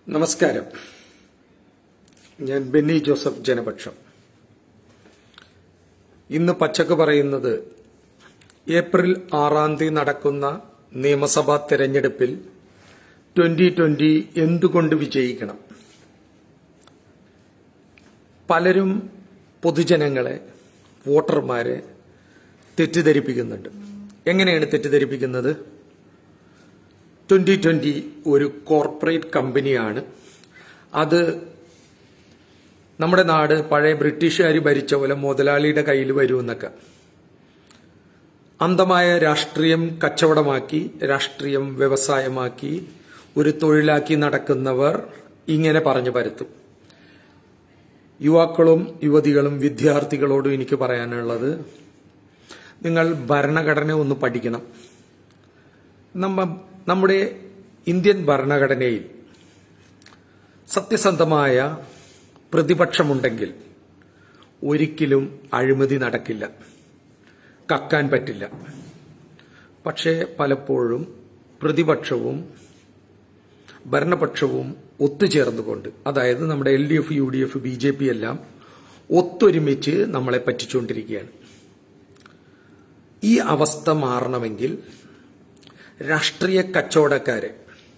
നമസ്കാരം ഞാൻ ബെന്നി ജോസഫ് ജനപക്ഷം ഇന്ന് പച്ചക്ക് പറയുന്നത് ഏപ്രിൽ ആറാം തീയതി നടക്കുന്ന നിയമസഭാ തെരഞ്ഞെടുപ്പിൽ ട്വന്റി ട്വന്റി എന്തുകൊണ്ട് വിജയിക്കണം പലരും പൊതുജനങ്ങളെ വോട്ടർമാരെ തെറ്റിദ്ധരിപ്പിക്കുന്നുണ്ട് എങ്ങനെയാണ് തെറ്റിദ്ധരിപ്പിക്കുന്നത് ട്വന്റി ട്വന്റി ഒരു കോർപ്പറേറ്റ് കമ്പനിയാണ് അത് നമ്മുടെ നാട് പഴയ ബ്രിട്ടീഷുകാർ ഭരിച്ച പോലെ മുതലാളിയുടെ കയ്യിൽ വരുമെന്നൊക്കെ അന്ധമായ രാഷ്ട്രീയം കച്ചവടമാക്കി രാഷ്ട്രീയം വ്യവസായമാക്കി ഒരു തൊഴിലാക്കി നടക്കുന്നവർ ഇങ്ങനെ പറഞ്ഞു പരത്തും യുവാക്കളും യുവതികളും വിദ്യാർത്ഥികളോടും എനിക്ക് പറയാനുള്ളത് നിങ്ങൾ ഭരണഘടന ഒന്ന് പഠിക്കണം നമ്മ നമ്മുടെ ഇന്ത്യൻ ഭരണഘടനയിൽ സത്യസന്ധമായ പ്രതിപക്ഷമുണ്ടെങ്കിൽ ഒരിക്കലും അഴിമതി നടക്കില്ല കക്കാൻ പറ്റില്ല പക്ഷേ പലപ്പോഴും പ്രതിപക്ഷവും ഭരണപക്ഷവും ഒത്തുചേർന്നുകൊണ്ട് അതായത് നമ്മുടെ L D F U D F B J P എല്ലാം ഒത്തൊരുമിച്ച് നമ്മളെ പറ്റിച്ചുകൊണ്ടിരിക്കുകയാണ് ഈ അവസ്ഥ മാറണമെങ്കിൽ രാഷ്ട്രീയ കച്ചവടക്കാരെ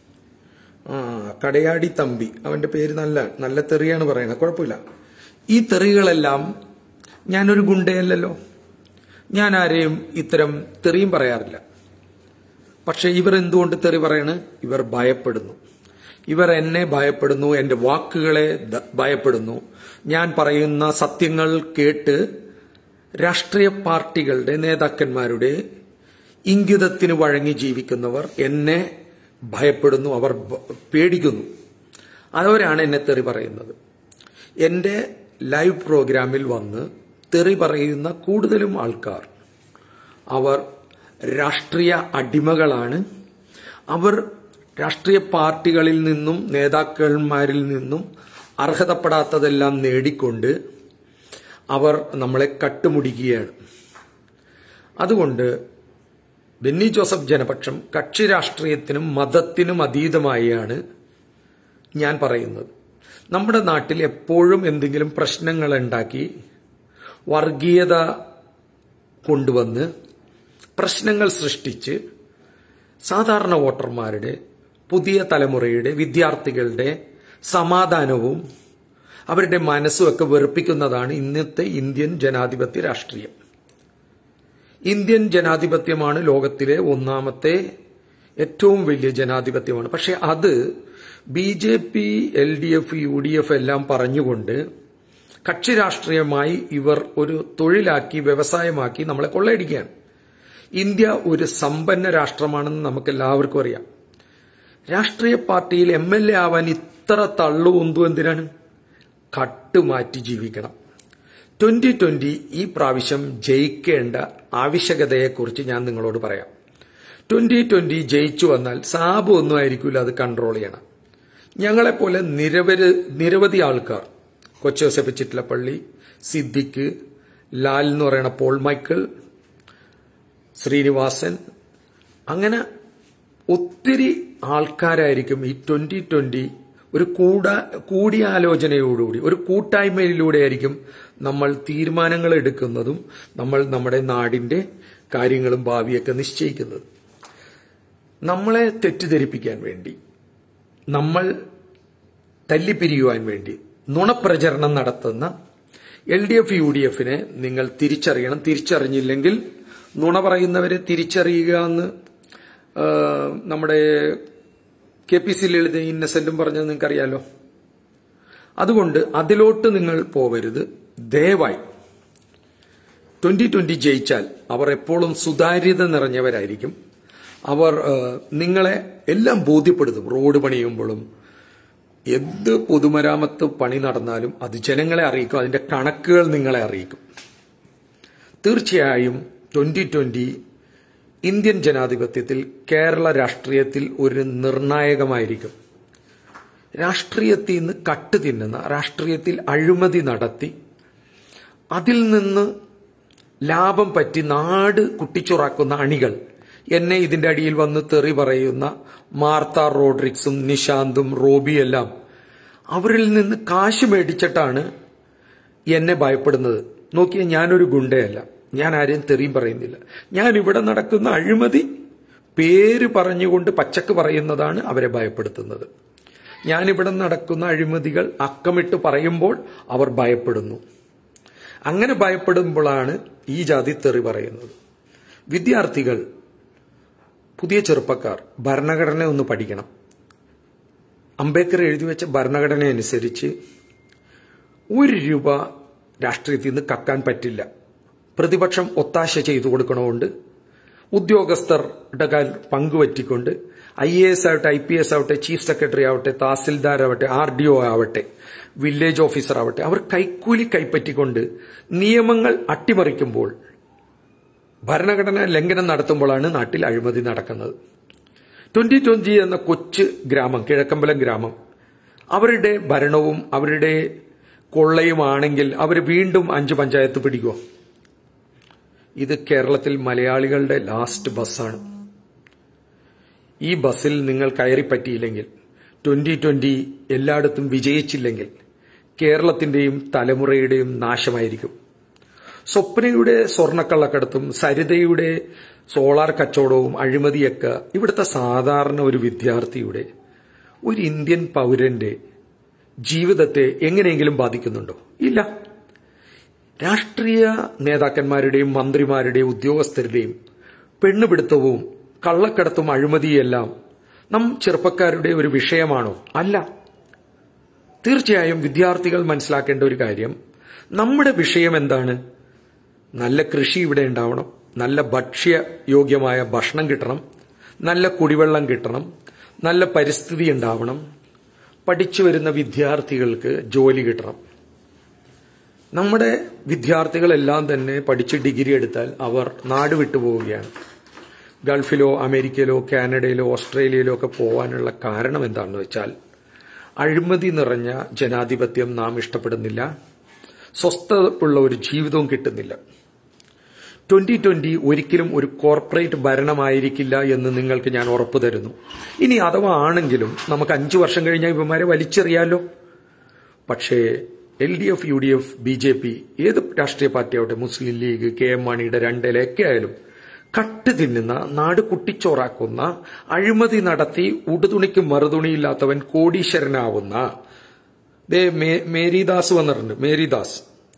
ആ കടയാടി തമ്പി അവന്റെ പേര് നല്ല നല്ല തെറിയാണ് പറയുന്നത് കുഴപ്പമില്ല ഈ തെറികളെല്ലാം ഞാനൊരു ഗുണ്ടയല്ലല്ലോ ഞാൻ ആരെയും ഇത്തരം തെറിയും പറയാറില്ല പക്ഷെ ഇവർ എന്തുകൊണ്ട് തെറി പറയണ് ഇവർ ഭയപ്പെടുന്നു ഇവർ എന്നെ ഭയപ്പെടുന്നു എന്റെ വാക്കുകളെ ദ- ഭയപ്പെടുന്നു ഞാൻ പറയുന്ന സത്യങ്ങൾ കേട്ട് രാഷ്ട്രീയ പാർട്ടികളുടെ നേതാക്കന്മാരുടെ ഇംഗിതത്തിന് വഴങ്ങി ജീവിക്കുന്നവർ എന്നെ ഭയപ്പെടുന്നു അവർ ബ- പേടിക്കുന്നു അതവരാണ് എന്നെ തെറി പറയുന്നത് എന്റെ ലൈവ് പ്രോഗ്രാമിൽ വന്ന് തെറി പറയുന്ന കൂടുതലും ആൾക്കാർ അവർ രാഷ്ട്രീയ അടിമകളാണ് അവർ രാഷ്ട്രീയ പാർട്ടികളിൽ നിന്നും നേതാക്കന്മാരിൽ നിന്നും അർഹതപ്പെടാത്തതെല്ലാം നേടിക്കൊണ്ട് അവർ നമ്മളെ കട്ടുമുടിക്കുകയാണ് അതുകൊണ്ട് ബെന്നി ജോസഫ് ജനപക്ഷം കക്ഷി രാഷ്ട്രീയത്തിനും മതത്തിനും അതീതമായാണ് ഞാൻ പറയുന്നത് നമ്മുടെ നാട്ടിൽ എപ്പോഴും എന്തെങ്കിലും പ്രശ്നങ്ങൾ ഉണ്ടാക്കി വർഗീയത കൊണ്ടുവന്ന് പ്രശ്നങ്ങൾ സൃഷ്ടിച്ച് സാധാരണ വോട്ടർമാരുടെ പുതിയ തലമുറയുടെ വിദ്യാർത്ഥികളുടെ സമാധാനവും അവരുടെ മനസ്സുമൊക്കെ വെറുപ്പിക്കുന്നതാണ് ഇന്നത്തെ ഇന്ത്യൻ ജനാധിപത്യ രാഷ്ട്രീയം ഇന്ത്യൻ ജനാധിപത്യമാണ് ലോകത്തിലെ ഒന്നാമത്തെ ഏറ്റവും വലിയ ജനാധിപത്യമാണ് പക്ഷെ അത് B J P L D F U D F എല്ലാം പറഞ്ഞുകൊണ്ട് കക്ഷി രാഷ്ട്രീയമായി ഇവർ ഒരു തൊഴിലാക്കി വ്യവസായമാക്കി നമ്മളെ കൊള്ളയടിക്കുകയാണ് ഇന്ത്യ ഒരു സമ്പന്ന രാഷ്ട്രമാണെന്ന് നമുക്ക് എല്ലാവർക്കും അറിയാം രാഷ്ട്രീയ പാർട്ടിയിൽ എം എൽ എ ആവാൻ ഇത്ര തള്ളു ഉന്തു എന്തിനാണ് കട്ടുമാറ്റി ജീവിക്കണം ട്വന്റി ട്വന്റി ഈ പ്രാവശ്യം ജയിക്കേണ്ട ആവശ്യകതയെക്കുറിച്ച് ഞാൻ നിങ്ങളോട് പറയാം ട്വന്റി ട്വന്റി ജയിച്ചു വന്നാൽ സാബ് ഒന്നും ആയിരിക്കില്ല അത് കൺട്രോൾ ചെയ്യണം ഞങ്ങളെപ്പോലെ നിരവധി നിരവധി ആൾക്കാർ കൊച്ചോസഫ് ചിറ്റലപ്പള്ളി സിദ്ദിഖ് ലാൽ എന്ന് പറയുന്ന പോൾ മൈക്കിൾ ശ്രീനിവാസൻ അങ്ങനെ ഒത്തിരി ആൾക്കാരായിരിക്കും ഈ ട്വന്റി ട്വന്റി ഒരു കൂട കൂടിയാലോചനയോടുകൂടി ഒരു കൂട്ടായ്മയിലൂടെ ആയിരിക്കും നമ്മൾ തീരുമാനങ്ങൾ എടുക്കുന്നതും നമ്മൾ നമ്മുടെ നാടിന്റെ കാര്യങ്ങളും ഭാവിയൊക്കെ നിശ്ചയിക്കുന്നത് നമ്മളെ തെറ്റിദ്ധരിപ്പിക്കാൻ വേണ്ടി നമ്മൾ തല്ലിപ്പിരിയുവാൻ വേണ്ടി നുണപ്രചരണം നടത്തുന്ന L D F U D എഫിനെ നിങ്ങൾ തിരിച്ചറിയണം തിരിച്ചറിഞ്ഞില്ലെങ്കിൽ നുണ പറയുന്നവരെ തിരിച്ചറിയുക എന്ന് ആ, നമ്മുടെ കെ പി സി ലളിത ഇന്നസെന്റും പറഞ്ഞത് നിങ്ങൾക്കറിയാലോ അതുകൊണ്ട് അതിലോട്ട് നിങ്ങൾ പോവരുത് ദയവായി ട്വന്റി ട്വന്റി ജയിച്ചാൽ അവർ എപ്പോഴും സുതാര്യത നിറഞ്ഞവരായിരിക്കും അവർ ആ, നിങ്ങളെ എല്ലാം ബോധ്യപ്പെടുത്തും റോഡ് പണിയുമ്പോഴും എന്ത് പൊതുമരാമത്ത് പണി നടന്നാലും അത് ജനങ്ങളെ അറിയിക്കും അതിന്റെ കണക്കുകൾ നിങ്ങളെ അറിയിക്കും തീർച്ചയായും ട്വന്റി ട്വന്റി ഇന്ത്യൻ ജനാധിപത്യത്തിൽ കേരള രാഷ്ട്രീയത്തിൽ ഒരു നിർണായകമായിരിക്കും രാഷ്ട്രീയത്തിൽ നിന്ന് കട്ട് തിന്നുന്ന രാഷ്ട്രീയത്തിൽ അഴിമതി നടത്തി അതിൽ നിന്ന് ലാഭം പറ്റി നാട് കുട്ടിച്ചുറാക്കുന്ന അണികൾ എന്നെ ഇതിന്റെ അടിയിൽ വന്ന് തെറി പറയുന്ന മാർത്ത റോഡ്രിക്സും നിശാന്തും റോബിയെല്ലാം അവരിൽ നിന്ന് കാശ് മേടിച്ചിട്ടാണ് എന്നെ ഭയപ്പെടുന്നത് നോക്കിയ ഞാനൊരു ഗുണ്ടയല്ല ഞാൻ ആരെയും തെറിയും പറയുന്നില്ല ഞാൻ ഇവിടെ നടക്കുന്ന അഴിമതി പേര് പറഞ്ഞുകൊണ്ട് പച്ചക്ക് പറയുന്നതാണ് അവരെ ഭയപ്പെടുത്തുന്നത് ഞാനിവിടെ നടക്കുന്ന അഴിമതികൾ അക്കമിട്ട് പറയുമ്പോൾ അവർ ഭയപ്പെടുന്നു അങ്ങനെ ഭയപ്പെടുമ്പോഴാണ് ഈ ജാതി തെറി പറയുന്നത് വിദ്യാർത്ഥികൾ പുതിയ ചെറുപ്പക്കാർ ഭരണഘടന ഒന്ന് പഠിക്കണം അംബേദ്കർ എഴുതി വെച്ച ഭരണഘടന അനുസരിച്ച് ഒരു രൂപ രാഷ്ട്രീയത്തിൽ നിന്ന് കക്കാൻ പറ്റില്ല പ്രതിപക്ഷം ഒത്താശ ചെയ്തു കൊടുക്കണമുണ്ട് ഉദ്യോഗസ്ഥരുടെ കാൽ പങ്കുപറ്റിക്കൊണ്ട് ഐ എ എസ് ആവട്ടെ ഐ പി എസ് ആവട്ടെ ചീഫ് സെക്രട്ടറി ആവട്ടെ തഹസിൽദാർ ആവട്ടെ ആർ ഡി ഒ ആവട്ടെ വില്ലേജ് ഓഫീസർ ആവട്ടെ അവർ കൈക്കൂലി കൈപ്പറ്റിക്കൊണ്ട് നിയമങ്ങൾ അട്ടിമറിക്കുമ്പോൾ ഭരണഘടന ലംഘനം നടത്തുമ്പോഴാണ് നാട്ടിൽ അഴിമതി നടക്കുന്നത് ട്വന്റി ട്വന്റി എന്ന കൊച്ചു ഗ്രാമം കിഴക്കമ്പലം ഗ്രാമം അവരുടെ ഭരണവും അവരുടെ കൊള്ളയുമാണെങ്കിൽ അവർ വീണ്ടും അഞ്ച് പഞ്ചായത്ത് പിടിക്കുമോ ഇത് കേരളത്തിൽ മലയാളികളുടെ ലാസ്റ്റ് ബസ്സാണ് ഈ ബസ്സിൽ നിങ്ങൾ കയറി പറ്റിയില്ലെങ്കിൽ ട്വന്റി ട്വന്റി എല്ലായിടത്തും വിജയിച്ചില്ലെങ്കിൽ കേരളത്തിന്റെയും തലമുറയുടെയും നാശമായിരിക്കും സ്വപ്നയുടെ സ്വർണ്ണക്കള്ളക്കടത്തും സരിതയുടെ സോളാർ കച്ചവടവും അഴിമതിയൊക്കെ ഇവിടുത്തെ സാധാരണ ഒരു വിദ്യാർത്ഥിയുടെ ഒരു ഇന്ത്യൻ പൗരന്റെ ജീവിതത്തെ എങ്ങനെയെങ്കിലും ബാധിക്കുന്നുണ്ടോ ഇല്ല രാഷ്ട്രീയ നേതാക്കന്മാരുടെയും മന്ത്രിമാരുടെയും ഉദ്യോഗസ്ഥരുടെയും പെണ്ണുപിടുത്തവും കള്ളക്കടത്തും അഴിമതിയെല്ലാം നം ചെറുപ്പക്കാരുടെ ഒരു വിഷയമാണോ അല്ല തീർച്ചയായും വിദ്യാർത്ഥികൾ മനസ്സിലാക്കേണ്ട ഒരു കാര്യം നമ്മുടെ വിഷയം എന്താണ് നല്ല കൃഷി ഇവിടെ ഉണ്ടാവണം നല്ല ഭക്ഷ്യ യോഗ്യമായ ഭക്ഷണം കിട്ടണം നല്ല കുടിവെള്ളം കിട്ടണം നല്ല പരിസ്ഥിതി ഉണ്ടാവണം പഠിച്ചു വരുന്ന വിദ്യാർത്ഥികൾക്ക് ജോലി കിട്ടണം നമ്മുടെ വിദ്യാർത്ഥികളെല്ലാം തന്നെ പഠിച്ച് ഡിഗ്രി എടുത്താൽ അവർ നാട് വിട്ടുപോവുകയാണ് ഗൾഫിലോ അമേരിക്കയിലോ കാനഡയിലോ ഓസ്ട്രേലിയയിലോ ഒക്കെ പോകാനുള്ള കാരണം എന്താണെന്ന് വെച്ചാൽ അഴിമതി നിറഞ്ഞ ജനാധിപത്യം നാം ഇഷ്ടപ്പെടുന്നില്ല സ്വസ്ഥതയുള്ള ഒരു ജീവിതവും കിട്ടുന്നില്ല ട്വന്റി ട്വന്റി ഒരിക്കലും ഒരു കോർപ്പറേറ്റ് ഭരണമായിരിക്കില്ല എന്ന് നിങ്ങൾക്ക് ഞാൻ ഉറപ്പു തരുന്നു ഇനി അഥവാ ആണെങ്കിലും നമുക്ക് അഞ്ചു വർഷം കഴിഞ്ഞാൽ ഇവന്മാരെ വലിച്ചെറിയാലോ പക്ഷേ L D F U D F B J P ഏത് രാഷ്ട്രീയ പാർട്ടിയാവട്ടെ മുസ്ലിം ലീഗ് കെ എം മാണിയുടെ രണ്ടിലൊക്കെ ആയാലും കട്ട് തിന്നുന്ന നാട് കുട്ടിച്ചോറാക്കുന്ന അഴിമതി നടത്തി ഉടുതുണിക്ക് മറുതുണിയില്ലാത്തവൻ കോടീശ്വരനാവുന്ന ദേ മേരിദാസ് വന്നിട്ടുണ്ട് മേരിദാസ്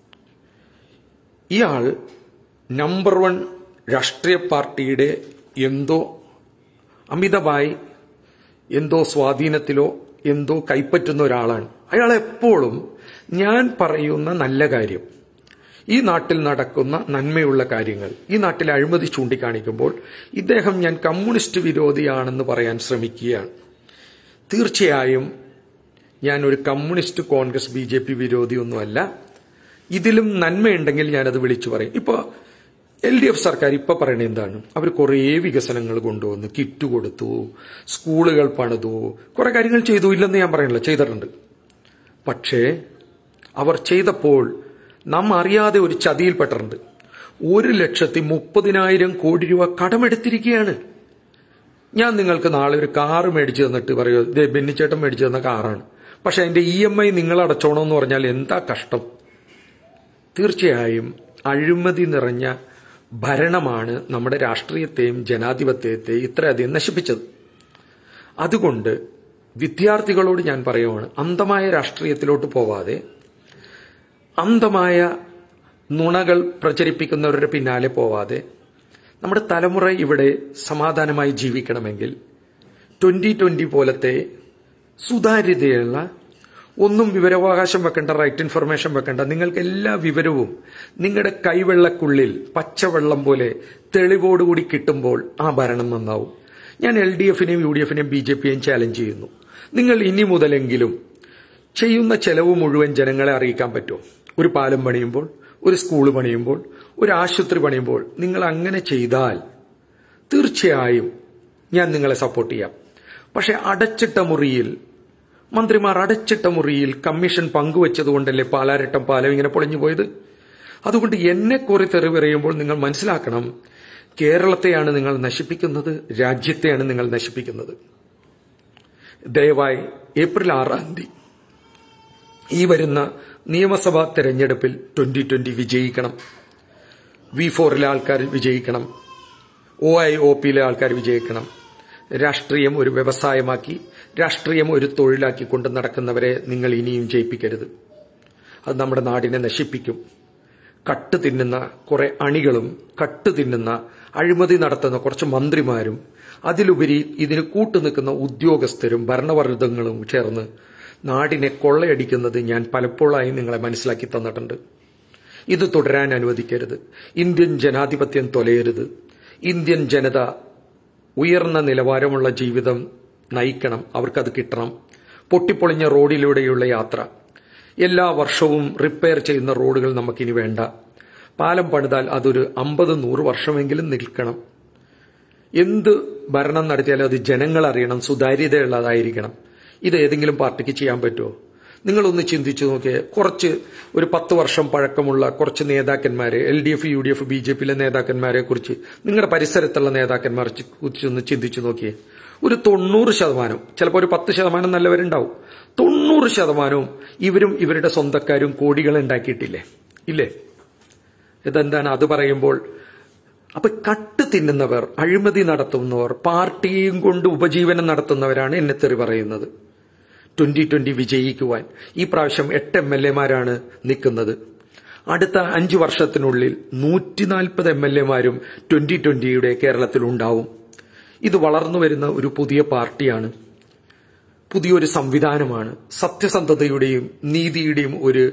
ഇയാൾ നമ്പർ വൺ രാഷ്ട്രീയ പാർട്ടിയുടെ എന്തോ അമിതമായി എന്തോ സ്വാധീനത്തിലോ എന്തോ കൈപ്പറ്റുന്ന ഒരാളാണ് അയാൾ എപ്പോഴും ഞാൻ പറയുന്ന നല്ല കാര്യം ഈ നാട്ടിൽ നടക്കുന്ന നന്മയുള്ള കാര്യങ്ങൾ ഈ നാട്ടിൽ അഴിമതി ചൂണ്ടിക്കാണിക്കുമ്പോൾ ഇദ്ദേഹം ഞാൻ കമ്മ്യൂണിസ്റ്റ് വിരോധിയാണെന്ന് പറയാൻ ശ്രമിക്കുകയാണ് തീർച്ചയായും ഞാൻ ഒരു communist Congress B J P വിരോധിയൊന്നുമല്ല ഇതിലും നന്മയുണ്ടെങ്കിൽ ഞാനത് വിളിച്ചു പറയും ഇപ്പൊ എൽ ഡി എഫ് സർക്കാർ ഇപ്പൊ പറയണത് എന്താണ് അവർ കുറേ വികസനങ്ങൾ കൊണ്ടുവന്നു കിറ്റ് കൊടുത്തു സ്കൂളുകൾ പണിതു കുറെ കാര്യങ്ങൾ ചെയ്തു ഇല്ലെന്ന് ഞാൻ പറയണില്ല ചെയ്തിട്ടുണ്ട് പക്ഷേ അവർ ചെയ്തപ്പോൾ നാം അറിയാതെ ഒരു ചതിയിൽപ്പെട്ടിട്ടുണ്ട് ഒരു ലക്ഷത്തി മുപ്പതിനായിരം കോടി രൂപ കടമെടുത്തിരിക്കുകയാണ് ഞാൻ നിങ്ങൾക്ക് നാളെ ഒരു കാറ് മേടിച്ചു തന്നിട്ട് പറയൂ ഇതേ ബെന്നിച്ചേട്ടൻ മേടിച്ചു തന്ന കാറാണ് പക്ഷെ അതിന്റെ ഇ എം ഐ നിങ്ങൾ അടച്ചോണമെന്ന് പറഞ്ഞാൽ എന്താ കഷ്ടം തീർച്ചയായും അഴിമതി നിറഞ്ഞ ഭരണമാണ് നമ്മുടെ രാഷ്ട്രീയത്തെയും ജനാധിപത്യത്തെയും ഇത്രയധികം നശിപ്പിച്ചത് അതുകൊണ്ട് വിദ്യാർത്ഥികളോട് ഞാൻ പറയുവാണ് അന്ധമായ രാഷ്ട്രീയത്തിലോട്ട് പോവാതെ അന്ധമായ നുണകൾ പ്രചരിപ്പിക്കുന്നവരുടെ പിന്നാലെ പോവാതെ നമ്മുടെ തലമുറ ഇവിടെ സമാധാനമായി ജീവിക്കണമെങ്കിൽ ട്വന്റി ട്വന്റി പോലത്തെ സുതാര്യതയുള്ള ഒന്നും വിവരാവകാശം വെക്കേണ്ട റൈറ്റ് ഇൻഫർമേഷൻ വെക്കേണ്ട നിങ്ങൾക്ക് എല്ലാ വിവരവും നിങ്ങളുടെ കൈവെള്ളക്കുള്ളിൽ പച്ചവെള്ളം പോലെ തെളിവോടുകൂടി കിട്ടുമ്പോൾ ആ ഭരണം നന്നാവും ഞാൻ എൽ ഡി എഫിനെയും യു ഡി എഫിനെയും ബി ജെ പിയെയും ചാലഞ്ച് ചെയ്യുന്നു നിങ്ങൾ ഇനി മുതലെങ്കിലും ചെയ്യുന്ന ചെലവ് മുഴുവൻ ജനങ്ങളെ അറിയിക്കാൻ പറ്റുമോ ഒരു പാലം പണിയുമ്പോൾ ഒരു സ്കൂൾ പണിയുമ്പോൾ ഒരു ആശുപത്രി പണിയുമ്പോൾ നിങ്ങൾ അങ്ങനെ ചെയ്താൽ തീർച്ചയായും ഞാൻ നിങ്ങളെ സപ്പോർട്ട് ചെയ്യാം പക്ഷെ അടച്ചിട്ട മുറിയിൽ മന്ത്രിമാർ അടച്ചിട്ട മുറിയിൽ കമ്മീഷൻ പങ്കുവച്ചതുകൊണ്ടല്ലേ പാലാരട്ടം പാലം ഇങ്ങനെ പൊളിഞ്ഞു പോയത് അതുകൊണ്ട് എന്നെ കുറി തെറി പറയുമ്പോൾ നിങ്ങൾ മനസ്സിലാക്കണം കേരളത്തെയാണ് നിങ്ങൾ നശിപ്പിക്കുന്നത് രാജ്യത്തെയാണ് നിങ്ങൾ നശിപ്പിക്കുന്നത് ദയവായി ഏപ്രിൽ ആറാം തീയതി ഈ വരുന്ന നിയമസഭാ തെരഞ്ഞെടുപ്പിൽ ട്വന്റി ട്വന്റി വിജയിക്കണം വി ഫോറിലെ ആൾക്കാർ വിജയിക്കണം ഒ ഐ ഒ പിയിലെ ആൾക്കാർ വിജയിക്കണം രാഷ്ട്രീയം ഒരു വ്യവസായമാക്കി രാഷ്ട്രീയം ഒരു തൊഴിലാക്കി കൊണ്ട് നടക്കുന്നവരെ നിങ്ങൾ ഇനിയും ജയിപ്പിക്കരുത് അത് നമ്മുടെ നാടിനെ നശിപ്പിക്കും കട്ട് തിന്നുന്ന കുറെ അണികളും കട്ട് തിന്നുന്ന അഴിമതി നടത്തുന്ന കുറച്ച് മന്ത്രിമാരും അതിലുപരി ഇതിന് കൂട്ടുനിൽക്കുന്ന ഉദ്യോഗസ്ഥരും ഭരണവർഗങ്ങളും ചേർന്ന് നാടിനെ കൊള്ളയടിക്കുന്നത് ഞാൻ പലപ്പോഴായി നിങ്ങളെ മനസ്സിലാക്കി തന്നിട്ടുണ്ട് ഇത് തുടരാൻ അനുവദിക്കരുത് ഇന്ത്യൻ ജനാധിപത്യം തൊലയരുത് ഇന്ത്യൻ ജനത ഉയർന്ന നിലവാരമുള്ള ജീവിതം നയിക്കണം അവർക്കത് കിട്ടണം പൊട്ടിപ്പൊളിഞ്ഞ റോഡിലൂടെയുള്ള യാത്ര എല്ലാ വർഷവും റിപ്പയർ ചെയ്യുന്ന റോഡുകൾ നമുക്കിനി വേണ്ട പാലം പണിതാൽ അതൊരു അമ്പത് നൂറ് വർഷമെങ്കിലും നിൽക്കണം എന്ത് ഭരണം നടത്തിയാലും അത് ജനങ്ങൾ അറിയണം സുതാര്യതയുള്ളതായിരിക്കണം ഇത് ഏതെങ്കിലും പാർട്ടിക്ക് ചെയ്യാൻ പറ്റുമോ നിങ്ങളൊന്ന് ചിന്തിച്ചു നോക്കിയേ കുറച്ച് ഒരു പത്ത് വർഷം പഴക്കമുള്ള കുറച്ച് നേതാക്കന്മാരെ L D F U D F B J പിയിലെ നേതാക്കന്മാരെ കുറിച്ച് നിങ്ങളുടെ പരിസരത്തുള്ള നേതാക്കന്മാരെ കുറിച്ച് ഒന്ന് ചിന്തിച്ചു നോക്കിയേ ഒരു തൊണ്ണൂറ് ശതമാനം ചിലപ്പോൾ ഒരു പത്ത് ശതമാനം നല്ലവരുണ്ടാവും തൊണ്ണൂറ് ശതമാനവും ഇവരും ഇവരുടെ സ്വന്തക്കാരും കോടികൾ ഉണ്ടാക്കിയിട്ടില്ലേ ഇല്ലേ ഇതെന്താണ് അത് പറയുമ്പോൾ അപ്പൊ കട്ട് തിന്നുന്നവർ അഴിമതി നടത്തുന്നവർ പാർട്ടിയും കൊണ്ട് ഉപജീവനം നടത്തുന്നവരാണ് എന്നെ തെറി പറയുന്നത് ട്വന്റി ട്വന്റി വിജയിക്കുവാൻ ഈ പ്രാവശ്യം എട്ട് എം എൽ എമാരാണ് നിൽക്കുന്നത് അടുത്ത അഞ്ചു വർഷത്തിനുള്ളിൽ നൂറ്റി നാൽപ്പത് എം എൽ എമാരും ട്വന്റി ട്വന്റിയുടെ കേരളത്തിൽ ഉണ്ടാവും ഇത് വളർന്നു വരുന്ന ഒരു പുതിയ പാർട്ടിയാണ് പുതിയൊരു സംവിധാനമാണ് സത്യസന്ധതയുടെയും നീതിയുടെയും ഒരു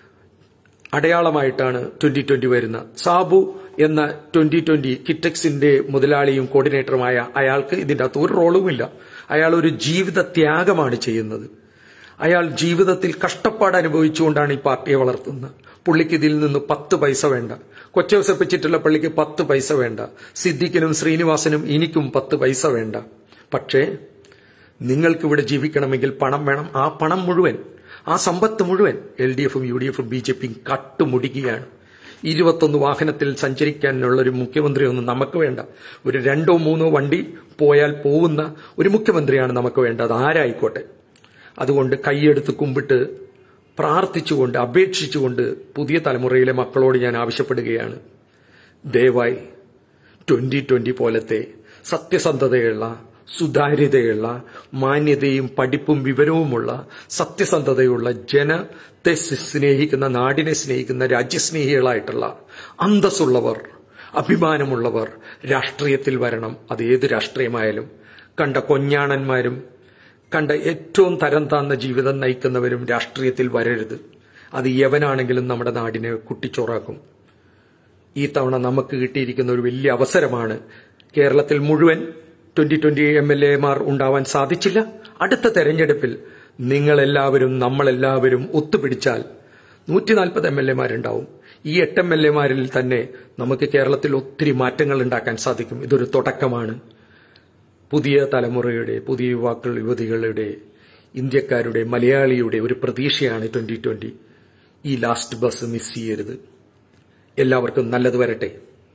അടയാളമായിട്ടാണ് ട്വന്റി ട്വന്റി വരുന്നത് സാബു എന്ന ട്വന്റി ട്വന്റി കിറ്റക്സിന്റെ മുതലാളിയും കോർഡിനേറ്ററുമായ അയാൾക്ക് ഇതിന്റെ അകത്ത് ഒരു റോളുമില്ല അയാൾ ഒരു ജീവിത ത്യാഗമാണ് ചെയ്യുന്നത് അയാൾ ജീവിതത്തിൽ കഷ്ടപ്പാട് അനുഭവിച്ചുകൊണ്ടാണ് ഈ പാർട്ടിയെ വളർത്തുന്നത് പുള്ളിക്ക് ഇതിൽ നിന്ന് പത്ത് പൈസ വേണ്ട കൊച്ചവസപ്പിച്ചിട്ടുള്ള പള്ളിക്ക് പത്ത് പൈസ വേണ്ട സിദ്ദിഖിനും ശ്രീനിവാസനും എനിക്കും പത്ത് പൈസ വേണ്ട പക്ഷേ നിങ്ങൾക്ക് ഇവിടെ ജീവിക്കണമെങ്കിൽ പണം വേണം ആ പണം മുഴുവൻ ആ സമ്പത്ത് മുഴുവൻ എൽ ഡി എഫും യു ഡി എഫും ബി ജെ പിയും കട്ടുമുടിക്കുകയാണ് ഇരുപത്തൊന്ന് വാഹനത്തിൽ സഞ്ചരിക്കാനുള്ള ഒരു മുഖ്യമന്ത്രിയൊന്നും നമുക്ക് വേണ്ട ഒരു രണ്ടോ മൂന്നോ വണ്ടി പോയാൽ പോകുന്ന ഒരു മുഖ്യമന്ത്രിയാണ് നമുക്ക് വേണ്ടത് ആരായിക്കോട്ടെ അതുകൊണ്ട് കൈയെടുത്ത് കുമ്പിട്ട് പ്രാർത്ഥിച്ചുകൊണ്ട് അപേക്ഷിച്ചുകൊണ്ട് പുതിയ തലമുറയിലെ മക്കളോട് ഞാൻ ആവശ്യപ്പെടുകയാണ് ദയവായി ട്വന്റി ട്വന്റി പോലത്തെ സത്യസന്ധതയുള്ള സുതാര്യതയുള്ള മാന്യതയും പഠിപ്പും വിവരവുമുള്ള സത്യസന്ധതയുള്ള ജനത്തെ സ്നേഹിക്കുന്ന നാടിനെ സ്നേഹിക്കുന്ന രാജ്യസ്നേഹികളായിട്ടുള്ള അന്തസ്സുള്ളവർ അഭിമാനമുള്ളവർ രാഷ്ട്രീയത്തിൽ വരണം അത് ഏത് രാഷ്ട്രീയമായാലും കണ്ട കൊഞ്ഞാണന്മാരും കണ്ട ഏറ്റവും തരം താന്ന ജീവിതം നയിക്കുന്നവരും രാഷ്ട്രീയത്തിൽ വരരുത് അത് യവനാണെങ്കിലും നമ്മുടെ നാടിനെ കുട്ടിച്ചോറാക്കും ഈ തവണ നമുക്ക് കിട്ടിയിരിക്കുന്ന ഒരു വലിയ അവസരമാണ് കേരളത്തിൽ മുഴുവൻ ട്വന്റി ട്വന്റി എം എൽ എമാർ ഉണ്ടാവാൻ സാധിച്ചില്ല അടുത്ത തെരഞ്ഞെടുപ്പിൽ നിങ്ങളെല്ലാവരും നമ്മളെല്ലാവരും ഒത്തുപിടിച്ചാൽ നൂറ്റി നാൽപ്പത് എം എൽ എമാരുണ്ടാവും ഈ എട്ട് എം എൽ എമാരിൽ തന്നെ നമുക്ക് കേരളത്തിൽ ഒത്തിരി മാറ്റങ്ങൾ ഉണ്ടാക്കാൻ സാധിക്കും ഇതൊരു തുടക്കമാണ് പുതിയ തലമുറയുടെ പുതിയ യുവാക്കൾ യുവതികളുടെ ഇന്ത്യക്കാരുടെ മലയാളിയുടെ ഒരു പ്രതീക്ഷയാണ് ട്വന്റി ട്വന്റി ഈ ലാസ്റ്റ് ബസ് മിസ് ചെയ്യരുത് എല്ലാവർക്കും നല്ലത് വരട്ടെ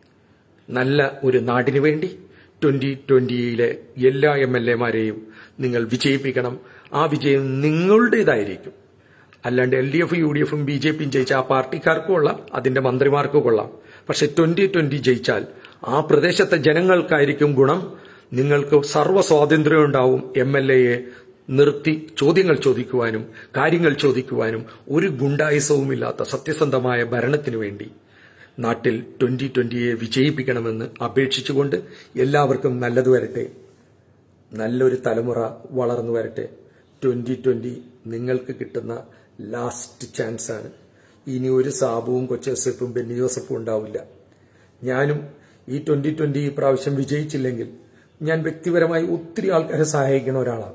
നല്ല ഒരു നാടിനു വേണ്ടി ട്വന്റി ട്വന്റിയിലെ എല്ലാ എം എൽ എമാരെയും നിങ്ങൾ വിജയിപ്പിക്കണം ആ വിജയം നിങ്ങളുടേതായിരിക്കും അല്ലാണ്ട് L D F U D എഫും ബി ജെ പിയും ജയിച്ച ആ പാർട്ടിക്കാർക്കും കൊള്ളാം അതിന്റെ മന്ത്രിമാർക്കും കൊള്ളാം പക്ഷെ ട്വന്റി ട്വന്റി ജയിച്ചാൽ ആ പ്രദേശത്തെ ജനങ്ങൾക്കായിരിക്കും ഗുണം നിങ്ങൾക്ക് സർവ്വ സ്വാതന്ത്ര്യം ഉണ്ടാവും എം എൽ എയെ നിർത്തി ചോദ്യങ്ങൾ ചോദിക്കുവാനും കാര്യങ്ങൾ ചോദിക്കുവാനും ഒരു ഗുണ്ടായുസവുമില്ലാത്ത സത്യസന്ധമായ ഭരണത്തിനു വേണ്ടി നാട്ടിൽ ട്വന്റി ട്വന്റിയെ വിജയിപ്പിക്കണമെന്ന് അപേക്ഷിച്ചുകൊണ്ട് എല്ലാവർക്കും നല്ലത് വരട്ടെ നല്ലൊരു തലമുറ വളർന്നു വരട്ടെ ട്വന്റി ട്വന്റി നിങ്ങൾക്ക് കിട്ടുന്ന ലാസ്റ്റ് ചാൻസ് ആണ് ഇനി ഒരു സാബുവും കൊച്ചസഫും ബെന്നി ജോസഫും ഉണ്ടാവില്ല ഞാനും ഈ ട്വന്റി ട്വന്റി ഈ പ്രാവശ്യം വിജയിച്ചില്ലെങ്കിൽ ഞാൻ വ്യക്തിപരമായി ഒത്തിരി ആൾക്കാരെ സഹായിക്കുന്ന ഒരാളാണ്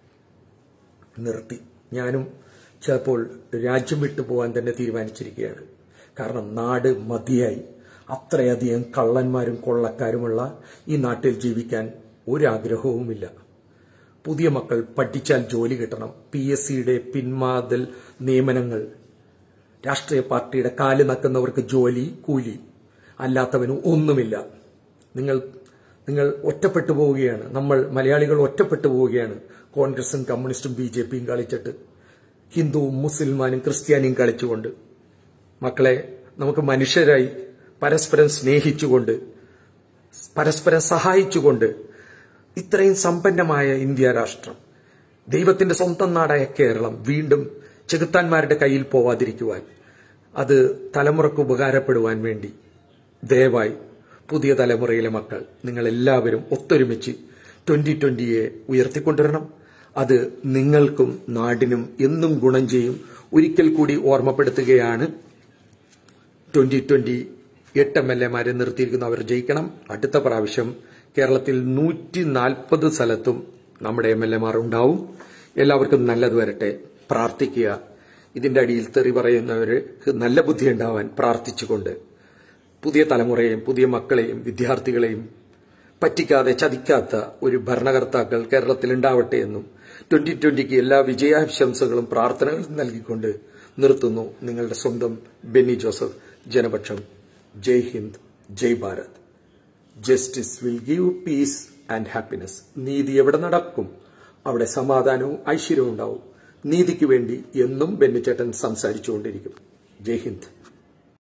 നിർത്തി ഞാനും ചിലപ്പോൾ രാജ്യം വിട്ടു പോകാൻ തന്നെ തീരുമാനിച്ചിരിക്കുകയാണ് കാരണം നാട് മതിയായി അത്രയധികം കള്ളന്മാരും കൊള്ളക്കാരുമുള്ള ഈ നാട്ടിൽ ജീവിക്കാൻ ഒരാഗ്രഹവുമില്ല പുതിയ മക്കൾ പഠിച്ചാൽ ജോലി കിട്ടണം പി എസ് സിയുടെ പിന്മാതൽ നിയമനങ്ങൾ രാഷ്ട്രീയ പാർട്ടിയുടെ കാല് നക്കുന്നവർക്ക് ജോലി കൂലി അല്ലാത്തവന് ഒന്നുമില്ല നിങ്ങൾ നിങ്ങൾ ഒറ്റപ്പെട്ടു പോവുകയാണ് നമ്മൾ മലയാളികൾ ഒറ്റപ്പെട്ടു പോവുകയാണ് കോൺഗ്രസും കമ്മ്യൂണിസ്റ്റും ബി ജെ പിയും കളിച്ചിട്ട് ഹിന്ദുവും മുസൽമാനും ക്രിസ്ത്യാനിയും കളിച്ചുകൊണ്ട് മക്കളെ നമുക്ക് മനുഷ്യരായി പരസ്പരം സ്നേഹിച്ചുകൊണ്ട് പരസ്പരം സഹായിച്ചുകൊണ്ട് ഇത്രയും സമ്പന്നമായ ഇന്ത്യ രാഷ്ട്രം ദൈവത്തിന്റെ സ്വന്തം നാടായ കേരളം വീണ്ടും ചെകുത്താന്മാരുടെ കയ്യിൽ പോവാതിരിക്കുവാൻ അത് തലമുറക്ക് ഉപകാരപ്പെടുവാൻ വേണ്ടി ദയവായി പുതിയ തലമുറയിലെ മക്കൾ നിങ്ങൾ എല്ലാവരും ഒത്തൊരുമിച്ച് ട്വന്റി ട്വന്റിയെ ഉയർത്തിക്കൊണ്ടുവരണം അത് നിങ്ങൾക്കും നാടിനും എന്നും ഗുണം ചെയ്യും ഒരിക്കൽ കൂടി ഓർമ്മപ്പെടുത്തുകയാണ് ട്വന്റി ട്വന്റി എട്ട് എം എൽ എമാരെ നിർത്തിയിരിക്കുന്നു അവർ ജയിക്കണം അടുത്ത പ്രാവശ്യം കേരളത്തിൽ നൂറ്റി നാൽപ്പത് സ്ഥലത്തും നമ്മുടെ എം എൽ എമാർ ഉണ്ടാവും എല്ലാവർക്കും നല്ലത് വരട്ടെ പ്രാർത്ഥിക്കുക ഇതിന്റെ അടിയിൽ തെറി പറയുന്നവർക്ക് നല്ല ബുദ്ധി ഉണ്ടാവാൻ പ്രാർത്ഥിച്ചുകൊണ്ട് പുതിയ തലമുറയെയും പുതിയ മക്കളെയും വിദ്യാർത്ഥികളെയും പറ്റിക്കാതെ ചതിക്കാത്ത ഒരു ഭരണകർത്താക്കൾ കേരളത്തിൽ ഉണ്ടാവട്ടെ എന്നും ട്വന്റി ട്വന്റിക്ക് എല്ലാ വിജയാശംസകളും പ്രാർത്ഥനകളും നൽകിക്കൊണ്ട് നിർത്തുന്നു നിങ്ങളുടെ സ്വന്തം ബെന്നി ജോസഫ് ജനപക്ഷം ജയ് ഹിന്ദ് ജയ് Bharat justice will give peace and happiness നീതി എവിടെ നടക്കും അവിടെ സമാധാനവും ഐശ്വര്യവും ഉണ്ടാവും നീതിക്ക് വേണ്ടി എന്നും ബെന്നിച്ചേട്ടൻ സംസാരിച്ചുകൊണ്ടിരിക്കും ജയ് ഹിന്ദ്